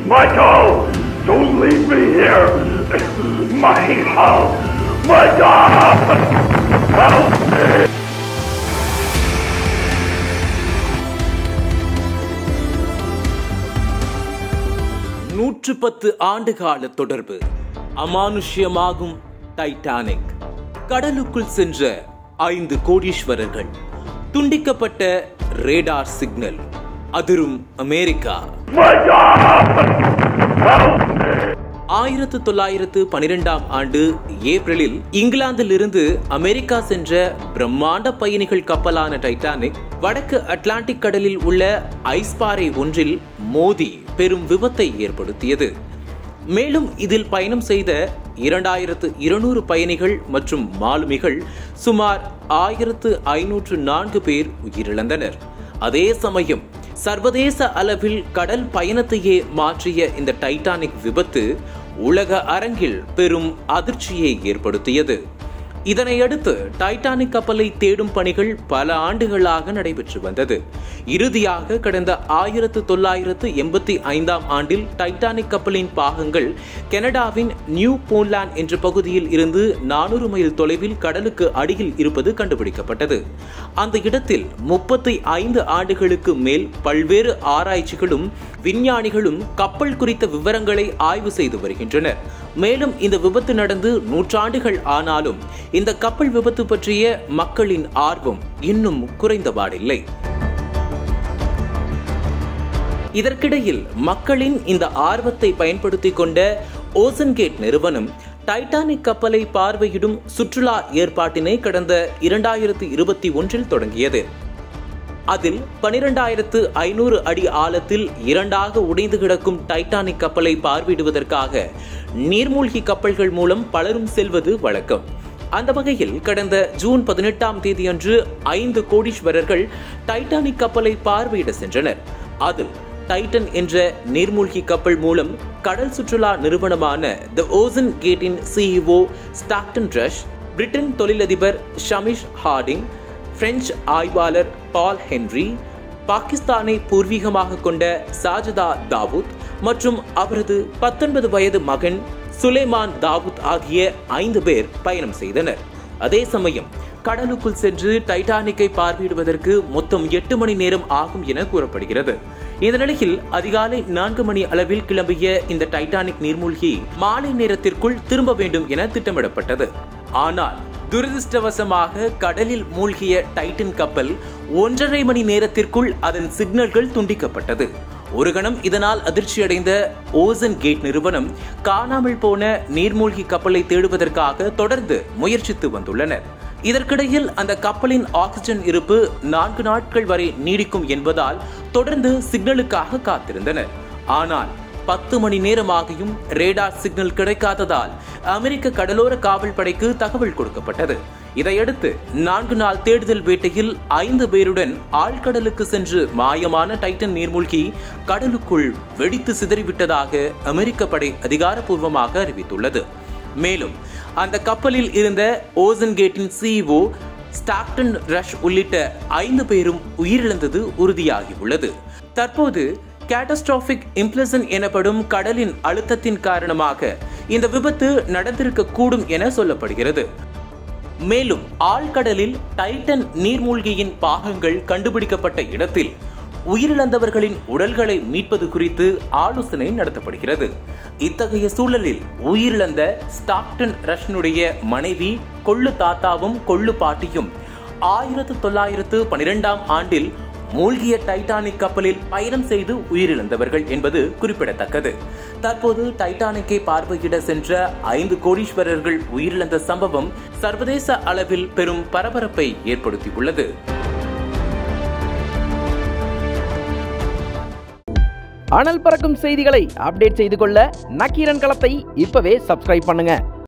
Michael, don't leave me here. Michael, Michael, help me. நூற்று பத்து ஆண்டுகால தொடர்பு அமானுஷ்யமாகும் டைட்டானிக் கடலுக்குள் சென்ற ஐந்து கோடீஸ்வரர்கள் துண்டிக்கப்பட்ட ரேடார் சிக்னல் அதிரும் அமெரிக்கா ஆயிரத்து தொள்ளாயிரத்து பனிரெண்டாம் ஆண்டு ஏப்ரலில் இங்கிலாந்தில் இருந்து அமெரிக்கா சென்ற பிரம்மாண்ட பயணிகள் கப்பலான டைட்டானிக் வடக்கு அட்லாண்டிக் கடலில் உள்ள ஐஸ்பாறை ஒன்றில் மோதி பெரும் விபத்தை ஏற்படுத்தியது மேலும் இதில் பயணம் செய்த இரண்டாயிரத்து இருநூறு பயணிகள் மற்றும் மாலுமிகள் சுமார் ஆயிரத்து ஐநூற்று நான்கு பேர் உயிரிழந்தனர் அதே சமயம் சர்வதேச அளவில் கடல் பயணத்தையே மாற்றிய இந்த டைட்டானிக் விபத்து உலக அரங்கில் பெரும் அதிர்ச்சியை ஏற்படுத்தியது இதனையடுத்து டைட்டானிக் கப்பலை தேடும் பணிகள் பல ஆண்டுகளாக நடைபெற்று வந்தது இறுதியாக கடந்த ஆயிரத்து தொள்ளாயிரத்து எண்பத்தி ஐந்தாம் ஆண்டில் டைட்டானிக் கப்பலின் பாகங்கள் கனடாவின் நியூ போன்லாண்ட் என்ற பகுதியில் இருந்து நானூறு மைல் தொலைவில் கடலுக்கு அடியில் இருப்பது கண்டுபிடிக்கப்பட்டது அந்த இடத்தில் முப்பத்தி ஐந்து ஆண்டுகளுக்கு மேல் பல்வேறு ஆராய்ச்சிகளும் விஞ்ஞானிகளும் கப்பல் குறித்த விவரங்களை ஆய்வு செய்து வருகின்றனர் மேலும் இந்த விபத்து நடந்து நூற்றாண்டுகள் ஆனாலும் இந்த கப்பல் விபத்து பற்றிய மக்களின் ஆர்வம் இன்னும் குறைந்தபாடில்லை இதற்கிடையில் மக்களின் இந்த ஆர்வத்தை பயன்படுத்திக் கொண்ட ஓசன்கேட் நிறுவனம் டைட்டானிக் கப்பலை பார்வையிடும் சுற்றுலா ஏற்பாட்டினை கடந்த இரண்டாயிரத்து இருபத்தி ஒன்றில் தொடங்கியது அதில் பனிரெண்டாயிரத்து ஐநூறு அடி ஆழத்தில் இரண்டாக உடைந்து கிடக்கும் டைட்டானிக் கப்பலை பார்வையிடுவதற்காக நீர்மூழ்கி கப்பல்கள் மூலம் பலரும் செல்வது வழக்கம் அந்த வகையில் கடந்த ஜூன் பதினெட்டாம் தேதியன்று ஐந்து கோடீஸ்வரர்கள் டைட்டானிக் கப்பலை பார்வையிட சென்றனர் அதில் டைட்டன் என்ற நீர்மூழ்கி கப்பல் மூலம் கடல் சுற்றுலா நிறுவனமான த ஓசன் கேட்டின் சிஇஓ ஸ்டாக்டன் ரஷ் பிரிட்டன் தொழிலதிபர் ஷமிஷ் ஹார்டிங் பிரெஞ்சு ஆய்வாளர் பால் ஹென்றி பாகிஸ்தானை பூர்வீகமாக கொண்ட சாஜதா தாவூத் மற்றும் அவரது பத்தொன்பது வயது மகன் சுலைமான் தாவூத் ஆகிய ஐந்து பேர் பயணம் செய்தனர் அதே சமயம் கடலுக்குள் சென்று டைட்டானிக்கை பார்வையிடுவதற்கு மொத்தம் எட்டு மணி நேரம் ஆகும் என கூறப்படுகிறது இந்த நிலையில் அதிகாலை நான்கு மணி அளவில் கிளம்பிய இந்த டைட்டானிக் நீர்மூழ்கி மாலை நேரத்திற்குள் திரும்ப வேண்டும் என திட்டமிடப்பட்டது ஆனால் துரதிருஷ்டவசமாக கடலில் மூழ்கிய டைட்டன் கப்பல் ஒன்றரை மணி நேரத்திற்குள் அதன் சிக்னல்கள் துண்டிக்கப்பட்டது ஒரு கணம் இதனால் அதிர்ச்சியடைந்த ஓசன் கேட் நிறுவனம் காணாமல் போன நீர்மூழ்கி கப்பலை தேடுவதற்காக தொடர்ந்து முயற்சித்து வந்துள்ளனர் இதற்கிடையில் அந்த கப்பலின் ஆக்சிஜன் இருப்பு நான்கு நாட்கள் வரை நீடிக்கும் என்பதால் தொடர்ந்து சிக்னலுக்காக காத்திருந்தனர் ஆனால் பத்து மணி நேரமாகியும் ரேடார் சிக்னல் கிடைக்காததால் அமெரிக்க கடலோர காவல் படைக்கு தகவல் கொடுக்கப்பட்டது இதையடுத்து நான்கு நாள் தேடுதல் வேட்டையில் ஐந்து பேருடன் ஆழ்கடலுக்கு சென்று மாயமான டைட்டன் நீர்மூழ்கி கடலுக்குள் வெடித்து சிதறிவிட்டதாக அமெரிக்க படை அதிகாரப்பூர்வமாக அறிவித்துள்ளது மேலும் அந்த கப்பலில் இருந்த ஓசன் கேட்டின் சிஇஓ ஸ்டாக்டன் ரஷ் உள்ளிட்ட ஐந்து பேரும் உயிரிழந்தது உறுதியாகியுள்ளது தற்போது கேட்டஸ்ட்ராபிக் இம்ப்ளசன் எனப்படும் கடலின் அழுத்தத்தின் காரணமாக இந்த விபத்து நடந்திருக்க கூடும் என சொல்லப்படுகிறது மேலும் ஆழ்கடலில் டைட்டன் நீர்மூழ்கியின் பாகங்கள் கண்டுபிடிக்கப்பட்ட இடத்தில் உயிரிழந்தவர்களின் உடல்களை மீட்பது குறித்து ஆலோசனை நடத்தப்படுகிறது இத்தகைய சூழலில் உயிரிழந்த ஸ்டாக்டன் ரஷ்னுடைய மனைவி கொள்ளு தாத்தாவும் கொள்ளு பாட்டியும் ஆயிரத்து தொள்ளாயிரத்து பனிரெண்டாம் ஆண்டில் மூழ்கிய டைட்டானிக் கப்பலில் பயணம் செய்து உயிரிழந்தவர்கள் என்பது குறிப்பிடத்தக்கது தற்போது டைட்டானிக்கை பார்வையிட சென்ற ஐந்து கோடீஸ்வரர்கள் உயிரிழந்த சம்பவம் சர்வதேச அளவில் பெரும் பரபரப்பை ஏற்படுத்தியுள்ளது அனல் பறக்கும் செய்திகளை அப்டேட் செய்து கொள்ள நக்கீரன் களத்தை இப்பவே சப்ஸ்கிரைப் பண்ணுங்க